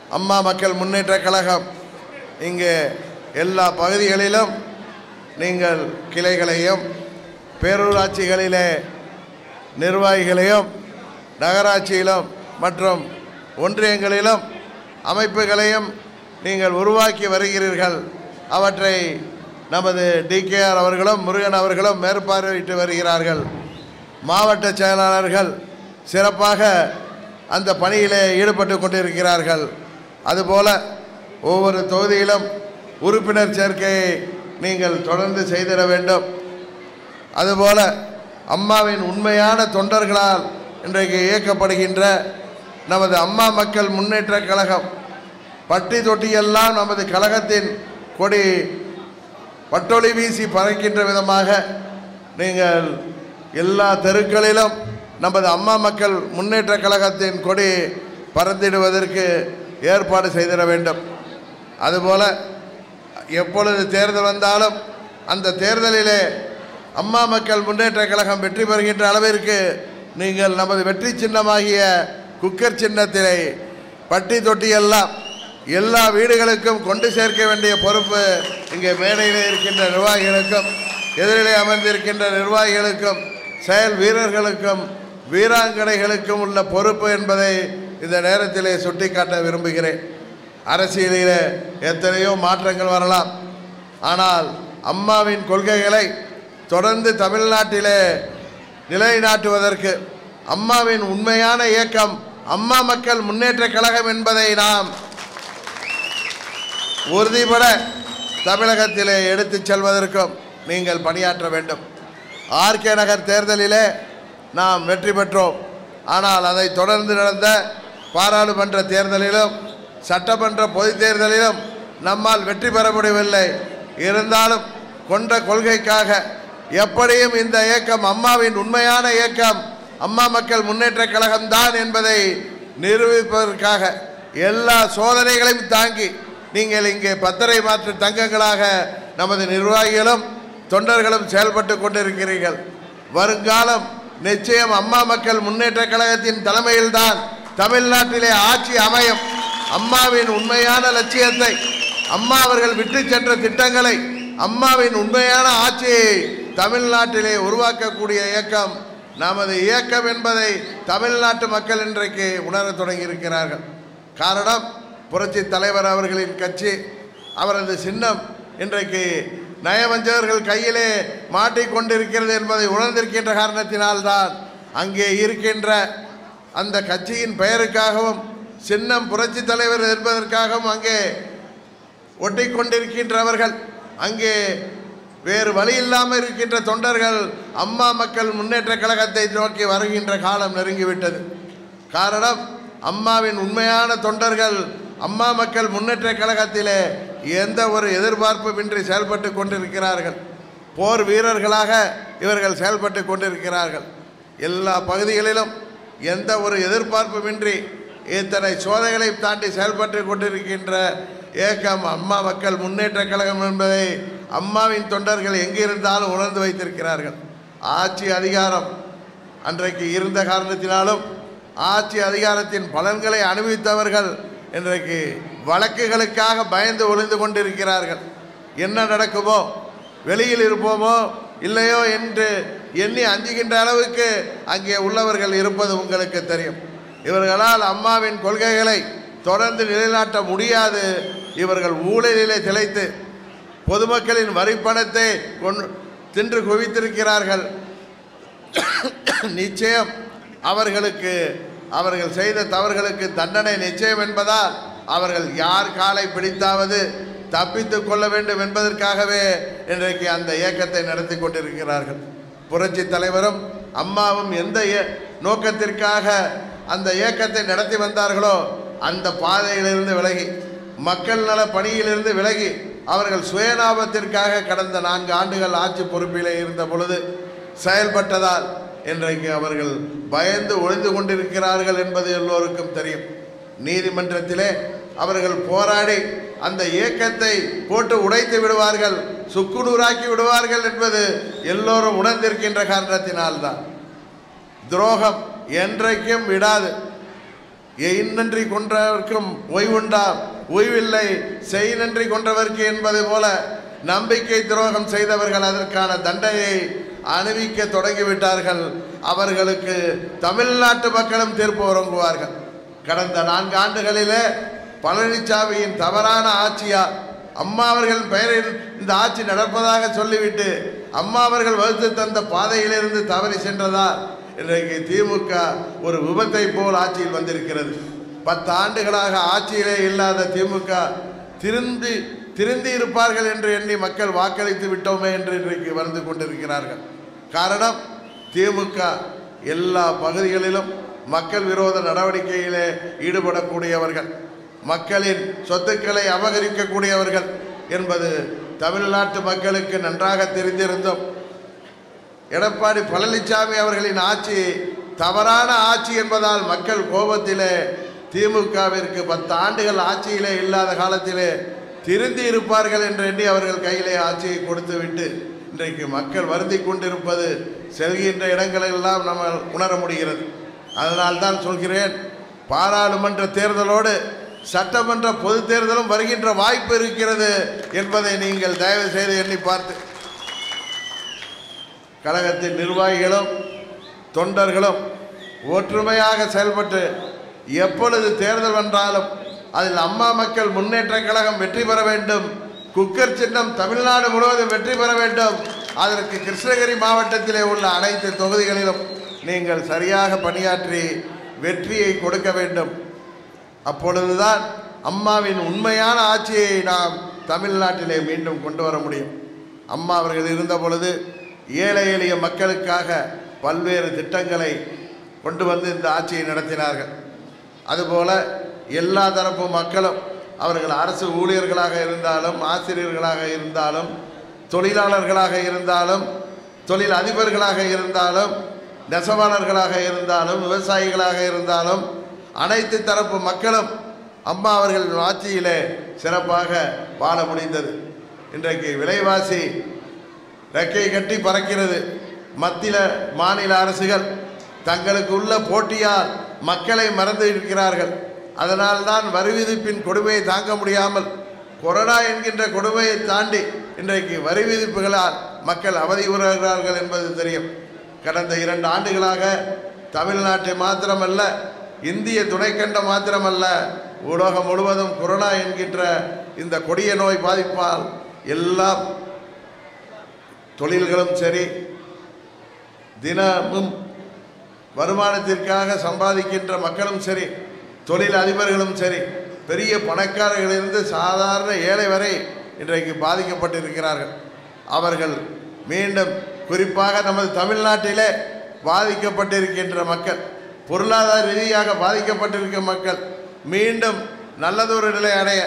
அம்மா மக்கள் முன்னேற்ற கழகம் இங்கே எல்லா பகுதிகளிலும் நீங்கள் கிளைகளையும் பேரூராட்சிகளிலே நிர்வாகிகளையும் நகராட்சியிலும் மற்றும் ஒன்றியங்களிலும் அமைப்புகளையும் நீங்கள் உருவாக்கி வருகிறீர்கள் அவற்றை நமது டிகேஆர் அவர்களும் முருகன் அவர்களும் மேற்பார்வையிட்டு வருகிறார்கள் மாவட்ட செயலாளர்கள் சிறப்பாக அந்த பணியிலே ஈடுபட்டு கொண்டிருக்கிறார்கள் அதுபோல ஒவ்வொரு தொகுதியிலும் உறுப்பினர் சேர்க்கையை நீங்கள் தொடர்ந்து செய்திட வேண்டும் அதுபோல அம்மாவின் உண்மையான தொண்டர்களால் இன்றைக்கு இயக்கப்படுகின்ற நமது அம்மா மக்கள் முன்னேற்ற கழகம் பட்டி தொட்டியெல்லாம் நமது கழகத்தின் கொடி பட்டொளி வீசி பறக்கின்ற விதமாக நீங்கள் எல்லா தெருக்களிலும் நமது அம்மா மக்கள் முன்னேற்ற கழகத்தின் கொடி பறந்திடுவதற்கு ஏற்பாடு செய்திட வேண்டும் அதுபோல எப்பொழுது தேர்தல் வந்தாலும் அந்த தேர்தலிலே அம்மா மக்கள் முன்னேற்ற கழகம் வெற்றி பெறுகின்ற அளவிற்கு நீங்கள் நமது வெற்றி சின்னமாகிய குக்கர் சின்னத்திலே பட்டி தொட்டியெல்லாம் எல்லா வீடுகளுக்கும் கொண்டு சேர்க்க வேண்டிய பொறுப்பு இங்கே மேடையில் இருக்கின்ற நிர்வாகிகளுக்கும் எதிரிலே அமர்ந்திருக்கின்ற நிர்வாகிகளுக்கும் செயல் வீரர்களுக்கும் வீராங்கனைகளுக்கும் உள்ள பொறுப்பு என்பதை இந்த நேரத்திலே சுட்டிக்காட்ட விரும்புகிறேன் அரசியலிலே எத்தனையோ மாற்றங்கள் வரலாம் ஆனால் அம்மாவின் கொள்கைகளை தொடர்ந்து தமிழ்நாட்டிலே நிலைநாட்டுவதற்கு அம்மாவின் உண்மையான இயக்கம் அம்மா மக்கள் முன்னேற்ற கழகம் என்பதை நாம் உறுதிபட தமிழகத்திலே எடுத்துச் செல்வதற்கும் நீங்கள் பணியாற்ற வேண்டும் ஆர்கே நகர் தேர்தலிலே நாம் வெற்றி பெற்றோம் ஆனால் அதை தொடர்ந்து நடந்த பாராளுமன்ற தேர்தலிலும் சட்டமன்ற பொதுத் தேர்தலிலும் நம்மால் வெற்றி பெற முடியவில்லை இருந்தாலும் கொண்ட கொள்கைக்காக எப்படியும் இந்த இயக்கம் அம்மாவின் உண்மையான இயக்கம் அம்மா மக்கள் முன்னேற்ற கழகம்தான் என்பதை நிரூபிப்பதற்காக எல்லா சோதனைகளையும் தாங்கி நீங்கள் இங்கே பத்தரை மாற்று தங்கங்களாக நமது நிர்வாகிகளும் தொண்டர்களும் செயல்பட்டு கொண்டிருக்கிறீர்கள் வருங்காலம் நிச்சயம் அம்மா மக்கள் முன்னேற்ற கழகத்தின் தலைமையில்தான் தமிழ்நாட்டிலே ஆட்சி அமையும் அம்மாவின் உண்மையான லட்சியத்தை அம்மா அவர்கள் விட்டு சென்ற திட்டங்களை அம்மாவின் உண்மையான ஆட்சியை தமிழ்நாட்டிலே உருவாக்கக்கூடிய இயக்கம் நமது இயக்கம் என்பதை தமிழ்நாட்டு மக்கள் இன்றைக்கு உணரத் தொடங்கியிருக்கிறார்கள் காரணம் புரட்சி தலைவர் அவர்களின் கட்சி அவரது சின்னம் இன்றைக்கு நயவஞ்சகர்கள் கையிலே மாட்டிக்கொண்டிருக்கிறது என்பதை உணர்ந்திருக்கின்ற காரணத்தினால்தான் அங்கே இருக்கின்ற அந்த கட்சியின் பெயருக்காகவும் சின்னம் புரட்சி தலைவர் என்பதற்காகவும் அங்கே ஒட்டி கொண்டிருக்கின்றவர்கள் அங்கே வேறு வழி இல்லாமல் இருக்கின்ற தொண்டர்கள் அம்மா மக்கள் முன்னேற்ற கழகத்தை நோக்கி வருகின்ற காலம் நெருங்கிவிட்டது காரணம் அம்மாவின் உண்மையான தொண்டர்கள் அம்மா மக்கள் முன்னேற்ற கழகத்திலே எந்த ஒரு எதிர்பார்ப்புமின்றி செயல்பட்டு கொண்டிருக்கிறார்கள் போர் வீரர்களாக இவர்கள் செயல்பட்டு கொண்டிருக்கிறார்கள் எல்லா பகுதிகளிலும் எந்த ஒரு எதிர்பார்ப்புமின்றி இத்தனை சோதனைகளை தாண்டி செயல்பட்டு கொண்டிருக்கின்ற இயக்கம் அம்மா மக்கள் முன்னேற்ற கழகம் என்பதை அம்மாவின் தொண்டர்கள் எங்கிருந்தாலும் உணர்ந்து வைத்திருக்கிறார்கள் ஆட்சி அதிகாரம் அன்றைக்கு இருந்த காரணத்தினாலும் ஆட்சி அதிகாரத்தின் பலன்களை அனுபவித்தவர்கள் இன்றைக்கு வழக்குகளுக்காக பயந்து ஒளிந்து கொண்டிருக்கிறார்கள் என்ன நடக்குமோ வெளியில் இருப்போமோ இல்லையோ என்று எண்ணி அஞ்சுகின்ற அளவுக்கு அங்கே உள்ளவர்கள் இருப்பது உங்களுக்கு தெரியும் இவர்களால் அம்மாவின் கொள்கைகளை தொடர்ந்து நிலைநாட்ட முடியாது இவர்கள் ஊழலிலே திளைத்து பொதுமக்களின் வரிப்பணத்தை கொண்டு தின்று குவித்திருக்கிறார்கள் நிச்சயம் அவர்களுக்கு அவர்கள் செய்த தவறுகளுக்கு தண்டனை நிச்சயம் என்பதால் அவர்கள் யார் காலை பிடித்தாவது தப்பித்துக் கொள்ள வேண்டும் என்பதற்காகவே இன்றைக்கு அந்த இயக்கத்தை நடத்தி கொண்டிருக்கிறார்கள் புரட்சி தலைவரும் அம்மாவும் எந்த இய- நோக்கத்திற்காக அந்த இயக்கத்தை நடத்தி வந்தார்களோ அந்த பாதையிலிருந்து விலகி மக்கள் நல பணியிலிருந்து விலகி அவர்கள் சுயலாபத்திற்காக கடந்த நான்கு ஆண்டுகள் ஆட்சி பொறுப்பிலே இருந்த பொழுது செயல்பட்டதால் இன்றைக்கு அவர்கள் பயந்து ஒளிந்து கொண்டிருக்கிறார்கள் என்பது எல்லோருக்கும் தெரியும் நீதிமன்றத்திலே அவர்கள் போராடி அந்த இயக்கத்தை போட்டு உடைத்து விடுவார்கள் சுக்குநூறாக்கி விடுவார்கள் என்பது எல்லோரும் உணர்ந்திருக்கின்ற காரணத்தினால்தான் துரோகம் என்றைக்கும் விடாது எய் நன்றி கொன்றவர்க்கும் ஓய்வுண்டாம் ஓய்வில்லை செய் நன்றி கொன்றவர்க்கு என்பது போல நம்பிக்கை துரோகம் செய்தவர்கள் அதற்கான தண்டனையை அணிவிக்க தொடங்கிவிட்டார்கள் அவர்களுக்கு தமிழ்நாட்டு மக்களும் தீர்ப்பு வழங்குவார்கள் கடந்த நான்கு ஆண்டுகளிலே பழனிசாமியின் தவறான ஆட்சியால் அம்மா அவர்கள் பெயரில் இந்த ஆட்சி நடப்பதாக சொல்லிவிட்டு அம்மா அவர்கள் வகுத்து தந்த பாதையிலிருந்து தவறி சென்றதால் இன்றைக்கு திமுக ஒரு விபத்தை போல் ஆட்சியில் வந்திருக்கிறது பத்து ஆண்டுகளாக ஆட்சியிலே இல்லாத திமுக திருந்தி திருந்தி இருப்பார்கள் என்று எண்ணி மக்கள் வாக்களித்து விட்டோமே என்று இன்றைக்கு வந்து கொண்டிருக்கிறார்கள் காரணம் திமுக எல்லா பகுதிகளிலும் மக்கள் விரோத நடவடிக்கையிலே ஈடுபடக்கூடியவர்கள் மக்களின் சொத்துக்களை அபகரிக்கக்கூடியவர்கள் என்பது தமிழ்நாட்டு மக்களுக்கு நன்றாக தெரிந்திருந்தும் எடப்பாடி பழனிசாமி அவர்களின் ஆட்சி தவறான ஆட்சி என்பதால் மக்கள் கோபத்திலே திமுகவிற்கு பத்து ஆண்டுகள் ஆட்சியிலே இல்லாத காலத்திலே திருந்தி இருப்பார்கள் என்று எண்ணி அவர்கள் கையிலே ஆட்சியை கொடுத்துவிட்டு இன்றைக்கு மக்கள் வருந்தி கொண்டிருப்பது செல்கின்ற இடங்களெல்லாம் நம்ம உணர முடிகிறது அதனால் தான் சொல்கிறேன் பாராளுமன்ற தேர்தலோடு சட்டமன்ற பொது தேர்தலும் வருகின்ற வாய்ப்பு இருக்கிறது என்பதை நீங்கள் தயவு செய்து எண்ணி பார்த்து கழகத்தின் நிர்வாகிகளும் தொண்டர்களும் ஒற்றுமையாக செயல்பட்டு எப்பொழுது தேர்தல் வந்தாலும் அதில் அம்மா மக்கள் முன்னேற்ற கழகம் வெற்றி பெற வேண்டும் குக்கர் சின்னம் தமிழ்நாடு முழுவதும் வெற்றி பெற வேண்டும் அதற்கு கிருஷ்ணகிரி மாவட்டத்திலே உள்ள அனைத்து தொகுதிகளிலும் நீங்கள் சரியாக பணியாற்றி வெற்றியை கொடுக்க வேண்டும் அப்பொழுதுதான் அம்மாவின் உண்மையான ஆட்சியை நாம் தமிழ்நாட்டிலே மீண்டும் கொண்டு வர முடியும் அம்மா அவர்கள் இருந்த பொழுது ஏழை எளிய மக்களுக்காக பல்வேறு திட்டங்களை கொண்டு வந்து இந்த ஆட்சியை நடத்தினார்கள் அதுபோல எல்லா தரப்பு மக்களும் அவர்கள் அரசு ஊழியர்களாக இருந்தாலும் ஆசிரியர்களாக இருந்தாலும் தொழிலாளர்களாக இருந்தாலும் தொழில் அதிபர்களாக இருந்தாலும் நெசவாளர்களாக இருந்தாலும் விவசாயிகளாக இருந்தாலும் அனைத்து தரப்பு மக்களும் அம்மா அவர்கள் ஆட்சியிலே சிறப்பாக வாழ முடிந்தது இன்றைக்கு விலைவாசி ரெக்கை கட்டி பறக்கிறது மத்திய மாநில அரசுகள் தங்களுக்கு உள்ள போட்டியால் மக்களை மறந்து இருக்கிறார்கள் அதனால்தான் வரி விதிப்பின் கொடுமையை தாங்க முடியாமல் கொரோனா என்கின்ற கொடுமையை தாண்டி இன்றைக்கு வரி விதிப்புகளால் மக்கள் அவதியுறுகிறார்கள் என்பது தெரியும் கடந்த இரண்டு ஆண்டுகளாக தமிழ்நாட்டை மாத்திரமல்ல இந்திய துணைக்கண்டம் மாத்திரமல்ல உலகம் முழுவதும் கொரோனா என்கின்ற இந்த கொடிய நோய் பாதிப்பால் எல்லாம் தொழில்களும் சரி தினமும் வருமானத்திற்காக சம்பாதிக்கின்ற மக்களும் சரி தொழில் அதிபர்களும் சரி பெரிய பணக்காரர்களிலிருந்து சாதாரண ஏழை வரை இன்றைக்கு பாதிக்கப்பட்டிருக்கிறார்கள் அவர்கள் மீண்டும் குறிப்பாக நமது தமிழ்நாட்டிலே பாதிக்கப்பட்டிருக்கின்ற மக்கள் பொருளாதார ரீதியாக பாதிக்கப்பட்டிருக்கிற மக்கள் மீண்டும் நல்லதொரு நிலை அடைய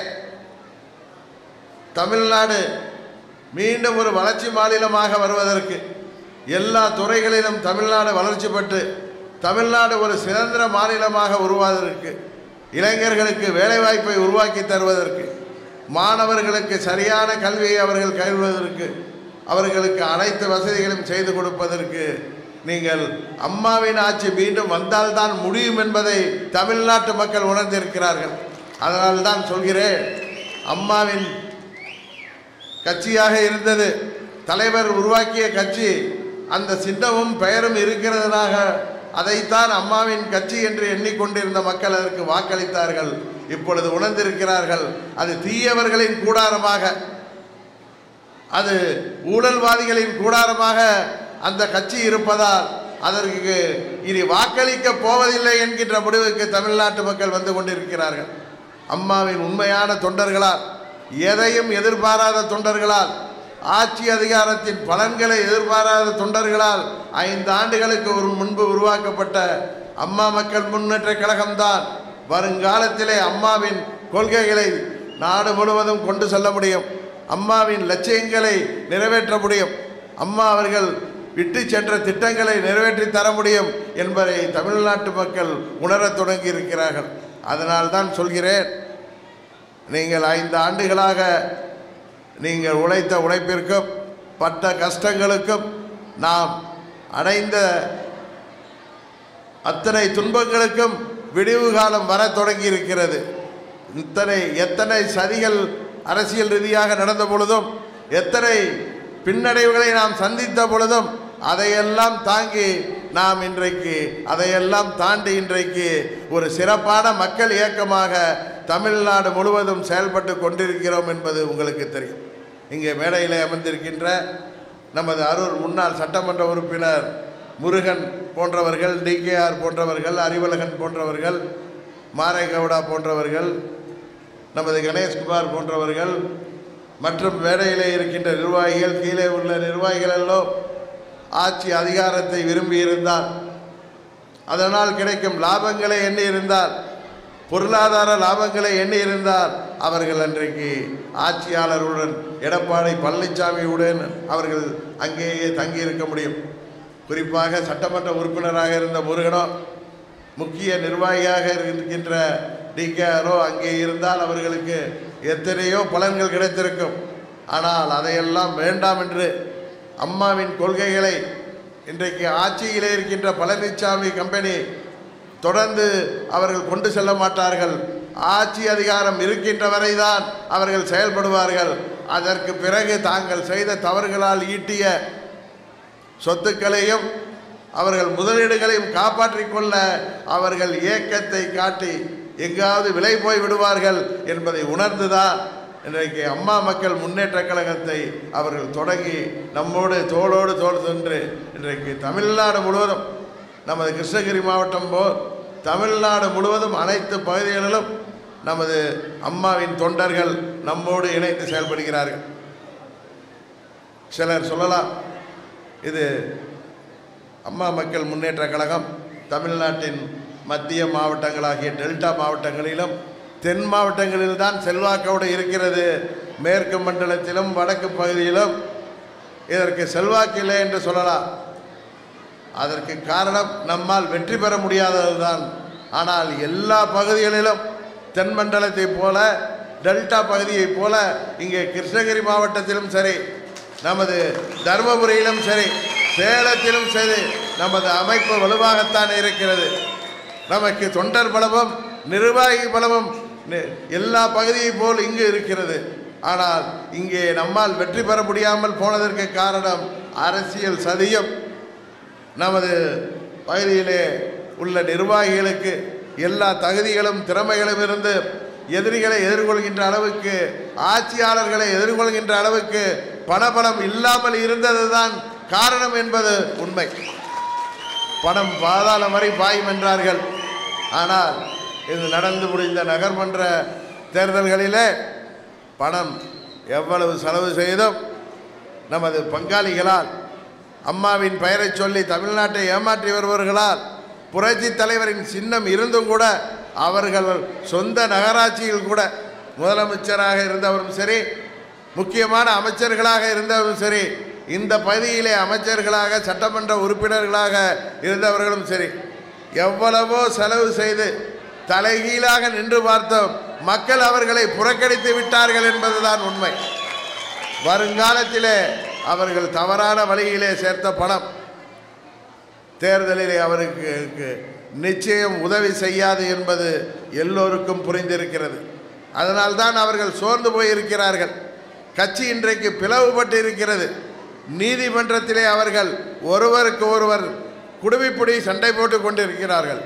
தமிழ்நாடு மீண்டும் ஒரு வளர்ச்சி மாநிலமாக வருவதற்கு எல்லா துறைகளிலும் தமிழ்நாடு வளர்ச்சி பெற்று தமிழ்நாடு ஒரு சுதந்திர மாநிலமாக உருவாவதற்கு இளைஞர்களுக்கு வேலைவாய்ப்பை உருவாக்கி தருவதற்கு மாணவர்களுக்கு சரியான கல்வியை அவர்கள் கைவிடுவதற்கு அவர்களுக்கு அனைத்து வசதிகளும் செய்து கொடுப்பதற்கு நீங்கள் அம்மாவின் ஆட்சி மீண்டும் வந்தால்தான் முடியும் என்பதை தமிழ்நாட்டு மக்கள் உணர்ந்திருக்கிறார்கள் அதனால் தான் சொல்கிறேன் அம்மாவின் கட்சியாக இருந்தது தலைவர் உருவாக்கிய கட்சி அந்த சின்னமும் பெயரும் இருக்கிறதுனாக அதைத்தான் அம்மாவின் கட்சி என்று எண்ணிக்கொண்டிருந்த மக்கள் அதற்கு வாக்களித்தார்கள் இப்பொழுது உணர்ந்திருக்கிறார்கள் அது தீயவர்களின் கூடாரமாக அது ஊழல்வாதிகளின் கூடாரமாக அந்த கட்சி இருப்பதால் அதற்கு இனி வாக்களிக்க போவதில்லை என்கின்ற முடிவுக்கு தமிழ்நாட்டு மக்கள் வந்து கொண்டிருக்கிறார்கள் அம்மாவின் உண்மையான தொண்டர்களால் எதையும் எதிர்பாராத தொண்டர்களால் ஆட்சி அதிகாரத்தின் பலன்களை எதிர்பாராத தொண்டர்களால் ஐந்து ஆண்டுகளுக்கு ஒரு முன்பு உருவாக்கப்பட்ட அம்மா மக்கள் முன்னேற்ற கழகம்தான் வருங்காலத்திலே அம்மாவின் கொள்கைகளை நாடு முழுவதும் கொண்டு செல்ல முடியும் அம்மாவின் லட்சியங்களை நிறைவேற்ற முடியும் அம்மா அவர்கள் விட்டு சென்ற திட்டங்களை நிறைவேற்றி தர முடியும் என்பதை தமிழ்நாட்டு மக்கள் உணரத் தொடங்கி இருக்கிறார்கள் அதனால் தான் சொல்கிறேன் நீங்கள் ஐந்து ஆண்டுகளாக நீங்கள் உழைத்த உழைப்பிற்கும் பட்ட கஷ்டங்களுக்கும் நாம் அடைந்த அத்தனை துன்பங்களுக்கும் விடிவு காலம் வர தொடங்கி இருக்கிறது இத்தனை எத்தனை சதிகள் அரசியல் ரீதியாக நடந்த பொழுதும் எத்தனை பின்னடைவுகளை நாம் சந்தித்த பொழுதும் அதையெல்லாம் தாங்கி நாம் இன்றைக்கு அதையெல்லாம் தாண்டி இன்றைக்கு ஒரு சிறப்பான மக்கள் இயக்கமாக தமிழ்நாடு முழுவதும் செயல்பட்டு கொண்டிருக்கிறோம் என்பது உங்களுக்கு தெரியும் இங்கே மேடையில் அமர்ந்திருக்கின்ற நமது அரூர் முன்னாள் சட்டமன்ற உறுப்பினர் முருகன் போன்றவர்கள் டிகேஆர் போன்றவர்கள் அறிவழகன் போன்றவர்கள் மாரேகவுடா போன்றவர்கள் நமது கணேஷ்குமார் போன்றவர்கள் மற்றும் மேடையிலே இருக்கின்ற நிர்வாகிகள் கீழே உள்ள நிர்வாகிகள் எல்லாம் ஆட்சி அதிகாரத்தை விரும்பி இருந்தால் அதனால் கிடைக்கும் லாபங்களை எண்ணி இருந்தால் பொருளாதார லாபங்களை எண்ணி இருந்தால் அவர்கள் அன்றைக்கு ஆட்சியாளருடன் எடப்பாடி பழனிசாமியுடன் அவர்கள் அங்கேயே தங்கியிருக்க முடியும் குறிப்பாக சட்டமன்ற உறுப்பினராக இருந்த முருகனோ முக்கிய நிர்வாகியாக இருக்கின்ற டிகேஆரோ அங்கே இருந்தால் அவர்களுக்கு எத்தனையோ பலன்கள் கிடைத்திருக்கும் ஆனால் அதையெல்லாம் வேண்டாம் என்று அம்மாவின் கொள்கைகளை இன்றைக்கு ஆட்சியிலே இருக்கின்ற பழனிசாமி கம்பெனி தொடர்ந்து அவர்கள் கொண்டு செல்ல மாட்டார்கள் ஆட்சி அதிகாரம் இருக்கின்ற வரைதான் அவர்கள் செயல்படுவார்கள் அதற்கு பிறகு தாங்கள் செய்த தவறுகளால் ஈட்டிய சொத்துக்களையும் அவர்கள் முதலீடுகளையும் காப்பாற்றிக் கொள்ள அவர்கள் இயக்கத்தை காட்டி எங்காவது விலை போய் விடுவார்கள் என்பதை உணர்ந்துதான் இன்றைக்கு அம்மா மக்கள் முன்னேற்ற கழகத்தை அவர்கள் தொடங்கி நம்மோடு தோளோடு தோள் சென்று இன்றைக்கு தமிழ்நாடு முழுவதும் நமது கிருஷ்ணகிரி மாவட்டம் போல் தமிழ்நாடு முழுவதும் அனைத்து பகுதிகளிலும் நமது அம்மாவின் தொண்டர்கள் நம்மோடு இணைந்து செயல்படுகிறார்கள் சிலர் சொல்லலாம் இது அம்மா மக்கள் முன்னேற்ற கழகம் தமிழ்நாட்டின் மத்திய மாவட்டங்களாகிய டெல்டா மாவட்டங்களிலும் தென் மாவட்டங்களில்தான் செல்வாக்கோடு இருக்கிறது மேற்கு மண்டலத்திலும் வடக்கு பகுதியிலும் இதற்கு செல்வாக்கில்லை என்று சொல்லலாம் அதற்கு காரணம் நம்மால் வெற்றி பெற முடியாததுதான் ஆனால் எல்லா பகுதிகளிலும் தென் மண்டலத்தைப் போல டெல்டா பகுதியைப் போல இங்கே கிருஷ்ணகிரி மாவட்டத்திலும் சரி நமது தருமபுரியிலும் சரி சேலத்திலும் சரி நமது அமைப்பு வலுவாகத்தான் இருக்கிறது நமக்கு தொண்டர் பலமும் நிர்வாகி பலமும் நி- எல்லா பகுதியைப் போல் இங்கு இருக்கிறது ஆனால் இங்கே நம்மால் வெற்றி பெற முடியாமல் போனதற்கு காரணம் அரசியல் சதியும் நமது பகுதியிலே உள்ள நிர்வாகிகளுக்கு எல்லா தகுதிகளும் திறமைகளும் இருந்து எதிரிகளை எதிர்கொள்கின்ற அளவுக்கு ஆட்சியாளர்களை எதிர்கொள்கின்ற அளவுக்கு பணபலம் இல்லாமல் இருந்ததுதான் காரணம் என்பது உண்மை பணம் பாதாளம் வரை பாயும் என்றார்கள் ஆனால் இது நடந்து முடிந்த நகர்மன்ற தேர்தல்களிலே பணம் எவ்வளவு செலவு செய்தும் நமது பங்காளிகளால் அம்மாவின் பெயரை சொல்லி தமிழ்நாட்டை ஏமாற்றி வருபவர்களால் புரட்சி தலைவரின் சின்னம் இருந்தும் கூட அவர்கள் சொந்த நகராட்சியில் கூட முதலமைச்சராக இருந்தவரும் சரி முக்கியமான அமைச்சர்களாக இருந்தவரும் சரி இந்த பகுதியிலே அமைச்சர்களாக சட்டமன்ற உறுப்பினர்களாக இருந்தவர்களும் சரி எவ்வளவோ செலவு செய்து தலைகீழாக நின்று பார்த்தோம் மக்கள் அவர்களை புறக்கணித்து விட்டார்கள் என்பதுதான் உண்மை வருங்காலத்திலே அவர்கள் தவறான வழியிலே சேர்த்த பணம் தேர்தலிலே அவருக்கு நிச்சயம் உதவி செய்யாது என்பது எல்லோருக்கும் புரிந்திருக்கிறது அதனால்தான் அவர்கள் சோர்ந்து போயிருக்கிறார்கள் கட்சி இன்றைக்கு பிளவுபட்டு இருக்கிறது நீதிமன்றத்திலே அவர்கள் ஒருவருக்கு ஒருவர் குடுமிப்புடி சண்டை போட்டுக் கொண்டிருக்கிறார்கள்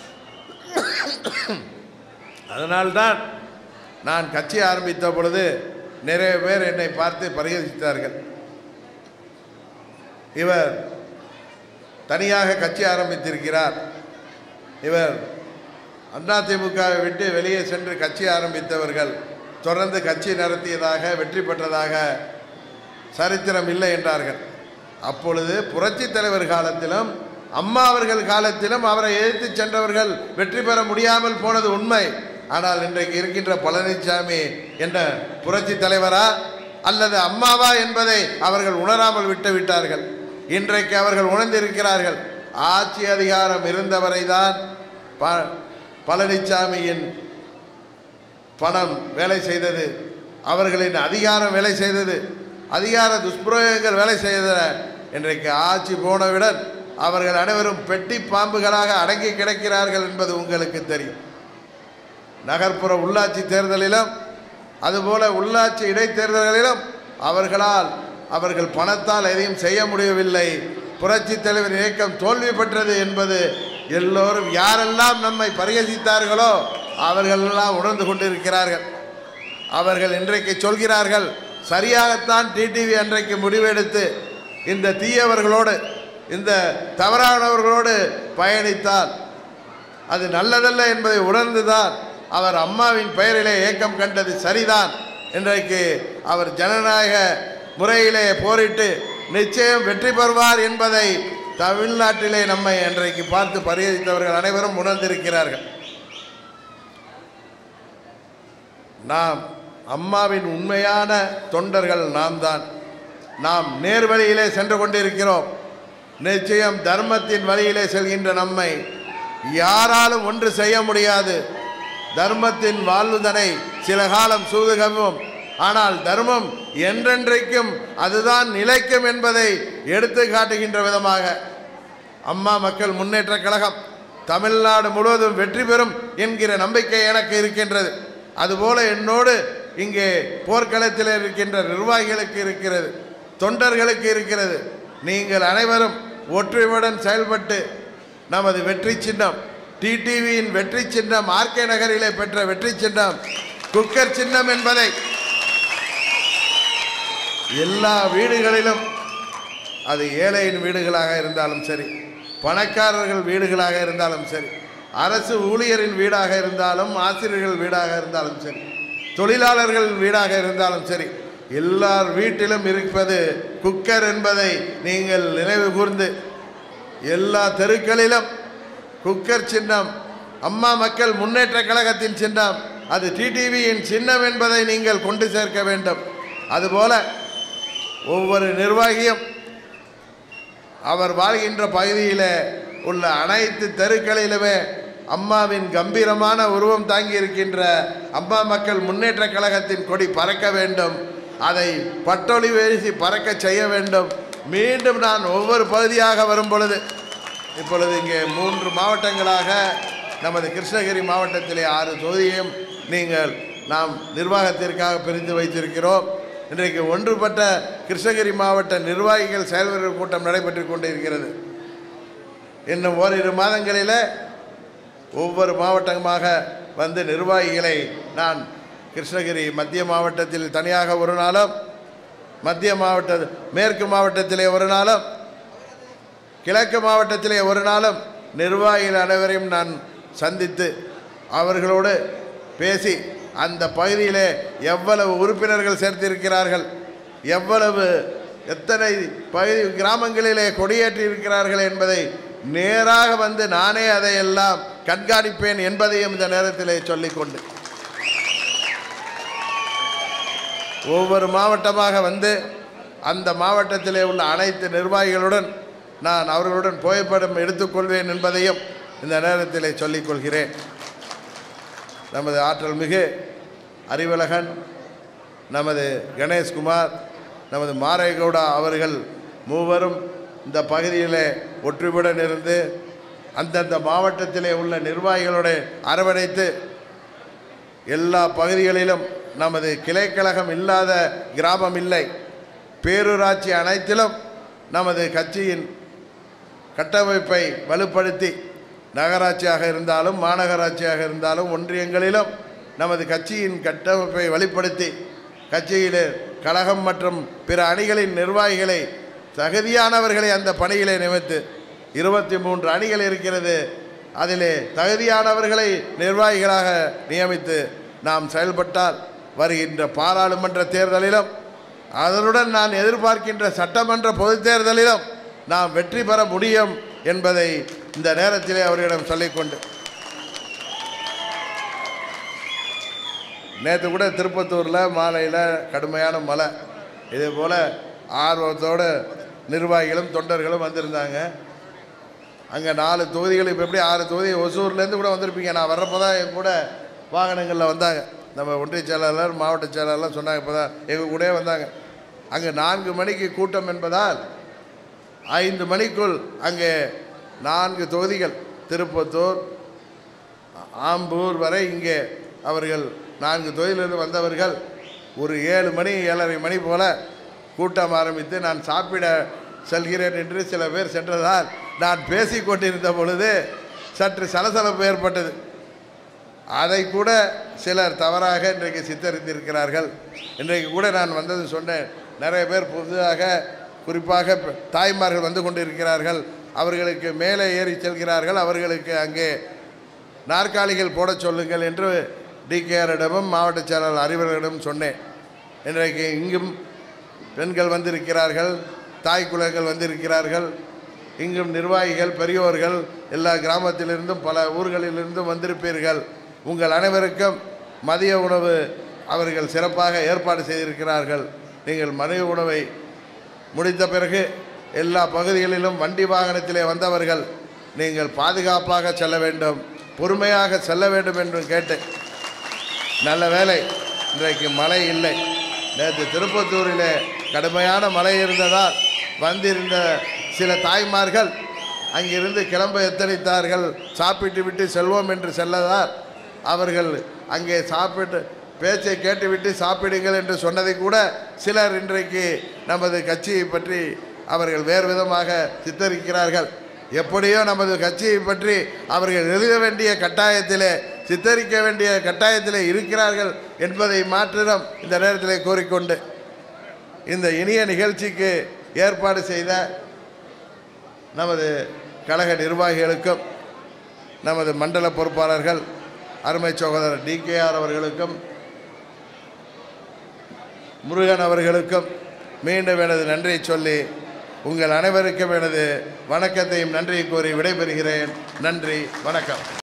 அதனால்தான் நான் கட்சி ஆரம்பித்த பொழுது நிறைய பேர் என்னை பார்த்து பரிகசித்தார்கள் இவர் தனியாக கட்சி ஆரம்பித்திருக்கிறார் இவர் அதிமுகவை விட்டு வெளியே சென்று கட்சி ஆரம்பித்தவர்கள் தொடர்ந்து கட்சி நடத்தியதாக வெற்றி பெற்றதாக சரித்திரம் இல்லை என்றார்கள் அப்பொழுது புரட்சி தலைவர் காலத்திலும் அம்மா அவர்கள் காலத்திலும் அவரை எதிர்த்து சென்றவர்கள் வெற்றி பெற முடியாமல் போனது உண்மை ஆனால் இன்றைக்கு இருக்கின்ற பழனிசாமி என்ற புரட்சி தலைவரா அல்லது அம்மாவா என்பதை அவர்கள் உணராமல் விட்டு விட்டார்கள் இன்றைக்கு அவர்கள் உணர்ந்திருக்கிறார்கள் ஆட்சி அதிகாரம் இருந்தவரை தான் ப பழனிசாமியின் பணம் வேலை செய்தது அவர்களின் அதிகாரம் வேலை செய்தது அதிகார துஷ்பிரயோகங்கள் வேலை செய்தன இன்றைக்கு ஆட்சி போனவுடன் அவர்கள் அனைவரும் பெட்டி பாம்புகளாக அடங்கி கிடக்கிறார்கள் என்பது உங்களுக்கு தெரியும் நகர்ப்புற உள்ளாட்சி தேர்தலிலும் அதுபோல உள்ளாட்சி இடைத்தேர்தல்களிலும் அவர்களால் அவர்கள் பணத்தால் எதையும் செய்ய முடியவில்லை புரட்சி தலைவர் இயக்கம் தோல்வி பெற்றது என்பது எல்லோரும் யாரெல்லாம் நம்மை பரிகசித்தார்களோ அவர்களெல்லாம் உணர்ந்து கொண்டிருக்கிறார்கள் அவர்கள் இன்றைக்கு சொல்கிறார்கள் சரியாகத்தான் டிடிவி அன்றைக்கு முடிவெடுத்து இந்த தீயவர்களோடு இந்த தவறானவர்களோடு பயணித்தால் அது நல்லதல்ல என்பதை உணர்ந்துதான் அவர் அம்மாவின் பெயரிலே ஏக்கம் கண்டது சரிதான் இன்றைக்கு அவர் ஜனநாயக முறையிலே போரிட்டு நிச்சயம் வெற்றி பெறுவார் என்பதை தமிழ்நாட்டிலே நம்மை இன்றைக்கு பார்த்து பரிகரித்தவர்கள் அனைவரும் உணர்ந்திருக்கிறார்கள் நாம் அம்மாவின் உண்மையான தொண்டர்கள் நாம் தான் நாம் நேர்வழியிலே சென்று கொண்டிருக்கிறோம் நிச்சயம் தர்மத்தின் வழியிலே செல்கின்ற நம்மை யாராலும் ஒன்று செய்ய முடியாது தர்மத்தின் வாழ்வுதனை சில காலம் சூதுகவும் ஆனால் தர்மம் என்றென்றைக்கும் அதுதான் நிலைக்கும் என்பதை எடுத்து காட்டுகின்ற விதமாக அம்மா மக்கள் முன்னேற்ற கழகம் தமிழ்நாடு முழுவதும் வெற்றி பெறும் என்கிற நம்பிக்கை எனக்கு இருக்கின்றது அதுபோல என்னோடு இங்கே போர்க்களத்தில் இருக்கின்ற நிர்வாகிகளுக்கு இருக்கிறது தொண்டர்களுக்கு இருக்கிறது நீங்கள் அனைவரும் ஒற்றுமையுடன் செயல்பட்டு நமது வெற்றி சின்னம் டிடிவியின் வெற்றி சின்னம் ஆர்கே நகரிலே பெற்ற வெற்றி சின்னம் குக்கர் சின்னம் என்பதை எல்லா வீடுகளிலும் அது ஏழையின் வீடுகளாக இருந்தாலும் சரி பணக்காரர்கள் வீடுகளாக இருந்தாலும் சரி அரசு ஊழியரின் வீடாக இருந்தாலும் ஆசிரியர்கள் வீடாக இருந்தாலும் சரி தொழிலாளர்கள் வீடாக இருந்தாலும் சரி எல்லார் வீட்டிலும் இருப்பது குக்கர் என்பதை நீங்கள் நினைவு கூர்ந்து எல்லா தெருக்களிலும் குக்கர் சின்னம் அம்மா மக்கள் முன்னேற்ற கழகத்தின் சின்னம் அது டிடிவியின் சின்னம் என்பதை நீங்கள் கொண்டு சேர்க்க வேண்டும் அதுபோல ஒவ்வொரு நிர்வாகியும் அவர் வாழ்கின்ற பகுதியில் உள்ள அனைத்து தெருக்களிலுமே அம்மாவின் கம்பீரமான உருவம் தாங்கி இருக்கின்ற அம்மா மக்கள் முன்னேற்ற கழகத்தின் கொடி பறக்க வேண்டும் அதை பட்டொளி வீசி பறக்க செய்ய வேண்டும் மீண்டும் நான் ஒவ்வொரு பகுதியாக வரும் பொழுது இப்பொழுது இங்கே மூன்று மாவட்டங்களாக நமது கிருஷ்ணகிரி மாவட்டத்திலே ஆறு தொகுதியையும் நீங்கள் நாம் நிர்வாகத்திற்காக பிரித்து வைத்திருக்கிறோம் இன்றைக்கு ஒன்றுபட்ட கிருஷ்ணகிரி மாவட்ட நிர்வாகிகள் செயல்வர்கள் கூட்டம் நடைபெற்று கொண்டிருக்கிறது இன்னும் ஓரிரு மாதங்களில் ஒவ்வொரு மாவட்டமாக வந்து நிர்வாகிகளை நான் கிருஷ்ணகிரி மத்திய மாவட்டத்தில் தனியாக ஒரு நாளும் மத்திய மாவட்ட மேற்கு மாவட்டத்திலே ஒரு நாளும் கிழக்கு மாவட்டத்திலே ஒரு நாளும் நிர்வாகிகள் அனைவரையும் நான் சந்தித்து அவர்களோடு பேசி அந்த பகுதியிலே எவ்வளவு உறுப்பினர்கள் சேர்த்திருக்கிறார்கள் எவ்வளவு எத்தனை பகுதி கிராமங்களிலே கொடியேற்றி இருக்கிறார்கள் என்பதை நேராக வந்து நானே அதையெல்லாம் கண்காணிப்பேன் என்பதையும் இந்த நேரத்திலே சொல்லிக்கொண்டு ஒவ்வொரு மாவட்டமாக வந்து அந்த மாவட்டத்திலே உள்ள அனைத்து நிர்வாகிகளுடன் நான் அவர்களுடன் புகைப்படம் எடுத்துக்கொள்வேன் என்பதையும் இந்த நேரத்திலே சொல்லிக்கொள்கிறேன் நமது ஆற்றல் மிகு அறிவழகன் நமது கணேஷ்குமார் நமது மாரேகவுடா அவர்கள் மூவரும் இந்த பகுதியிலே ஒற்றுமையுடன் இருந்து அந்தந்த மாவட்டத்திலே உள்ள நிர்வாகிகளோடு அரவணைத்து எல்லா பகுதிகளிலும் நமது கிளைக்கழகம் இல்லாத கிராமம் இல்லை பேரூராட்சி அனைத்திலும் நமது கட்சியின் கட்டமைப்பை வலுப்படுத்தி நகராட்சியாக இருந்தாலும் மாநகராட்சியாக இருந்தாலும் ஒன்றியங்களிலும் நமது கட்சியின் கட்டமைப்பை வலுப்படுத்தி கட்சியிலே கழகம் மற்றும் பிற அணிகளின் நிர்வாகிகளை தகுதியானவர்களை அந்த பணியிலே நியமித்து இருபத்தி மூன்று அணிகள் இருக்கிறது அதிலே தகுதியானவர்களை நிர்வாகிகளாக நியமித்து நாம் செயல்பட்டால் வருகின்ற பாராளுமன்ற தேர்தலிலும் அதனுடன் நான் எதிர்பார்க்கின்ற சட்டமன்ற பொதுத் தேர்தலிலும் நாம் வெற்றி பெற முடியும் என்பதை இந்த நேரத்திலே அவர்களிடம் சொல்லிக்கொண்டு நேற்று கூட திருப்பத்தூரில் மாலையில் கடுமையான மழை இதே போல் ஆர்வத்தோடு நிர்வாகிகளும் தொண்டர்களும் வந்திருந்தாங்க அங்கே நாலு தொகுதிகள் இப்போ எப்படி ஆறு தொகுதி ஒசூர்லேருந்து கூட வந்திருப்பீங்க நான் வர்றப்போ தான் என் கூட வாகனங்களில் வந்தாங்க நம்ம ஒன்றிய செயலாளர் மாவட்ட செயலாளர்லாம் சொன்னாங்க இப்போ தான் எங்கள் கூடயே வந்தாங்க அங்கே நான்கு மணிக்கு கூட்டம் என்பதால் ஐந்து மணிக்குள் அங்கே நான்கு தொகுதிகள் திருப்பத்தூர் ஆம்பூர் வரை இங்கே அவர்கள் நான்கு தொழிலிருந்து வந்தவர்கள் ஒரு ஏழு மணி ஏழரை மணி போல கூட்டம் ஆரம்பித்து நான் சாப்பிட செல்கிறேன் என்று சில பேர் சென்றதால் நான் பேசிக் கொண்டிருந்த பொழுது சற்று சலசலப்பு ஏற்பட்டது அதை கூட சிலர் தவறாக இன்றைக்கு சித்தரித்திருக்கிறார்கள் இன்றைக்கு கூட நான் வந்தது சொன்னேன் நிறைய பேர் புதிதாக குறிப்பாக பெ- தாய்மார்கள் வந்து கொண்டிருக்கிறார்கள் அவர்களுக்கு மேலே ஏறி செல்கிறார்கள் அவர்களுக்கு அங்கே நாற்காலிகள் போடச் சொல்லுங்கள் என்று டிகேஆரிடமும் மாவட்ட செயலாளர் அறிவர்களிடம் சொன்னேன் இன்றைக்கு இங்கும் பெண்கள் வந்திருக்கிறார்கள் தாய் குலங்கள் வந்திருக்கிறார்கள் இங்கும் நிர்வாகிகள் பெரியோர்கள் எல்லா கிராமத்திலிருந்தும் பல ஊர்களிலிருந்தும் வந்திருப்பீர்கள் உங்கள் அனைவருக்கும் மதிய உணவு அவர்கள் சிறப்பாக ஏற்பாடு செய்திருக்கிறார்கள் நீங்கள் மதிய உணவை முடித்த பிறகு எல்லா பகுதிகளிலும் வண்டி வாகனத்திலே வந்தவர்கள் நீங்கள் பாதுகாப்பாக செல்ல வேண்டும் பொறுமையாக செல்ல வேண்டும் என்று கேட்டேன் நல்ல வேலை இன்றைக்கு மழை இல்லை நேற்று திருப்பத்தூரிலே கடுமையான மழை இருந்ததால் வந்திருந்த சில தாய்மார்கள் அங்கிருந்து கிளம்ப எத்தனித்தார்கள் சாப்பிட்டு விட்டு செல்வோம் என்று செல்லதால் அவர்கள் அங்கே சாப்பிட்டு பேச்சை கேட்டுவிட்டு சாப்பிடுங்கள் என்று சொன்னதை கூட சிலர் இன்றைக்கு நமது கட்சியை பற்றி அவர்கள் வேறு விதமாக சித்தரிக்கிறார்கள் எப்படியோ நமது கட்சியை பற்றி அவர்கள் எழுத வேண்டிய கட்டாயத்திலே சித்தரிக்க வேண்டிய கட்டாயத்திலே இருக்கிறார்கள் என்பதை மாற்றிடம் இந்த நேரத்தில் கூறிக்கொண்டு இந்த இனிய நிகழ்ச்சிக்கு ஏற்பாடு செய்த நமது கழக நிர்வாகிகளுக்கும் நமது மண்டல பொறுப்பாளர்கள் அருமை சகோதரர் டிகேஆர் அவர்களுக்கும் முருகன் அவர்களுக்கும் மீண்டும் எனது நன்றியை சொல்லி உங்கள் அனைவருக்கும் எனது வணக்கத்தையும் நன்றியை கூறி விடைபெறுகிறேன் நன்றி வணக்கம்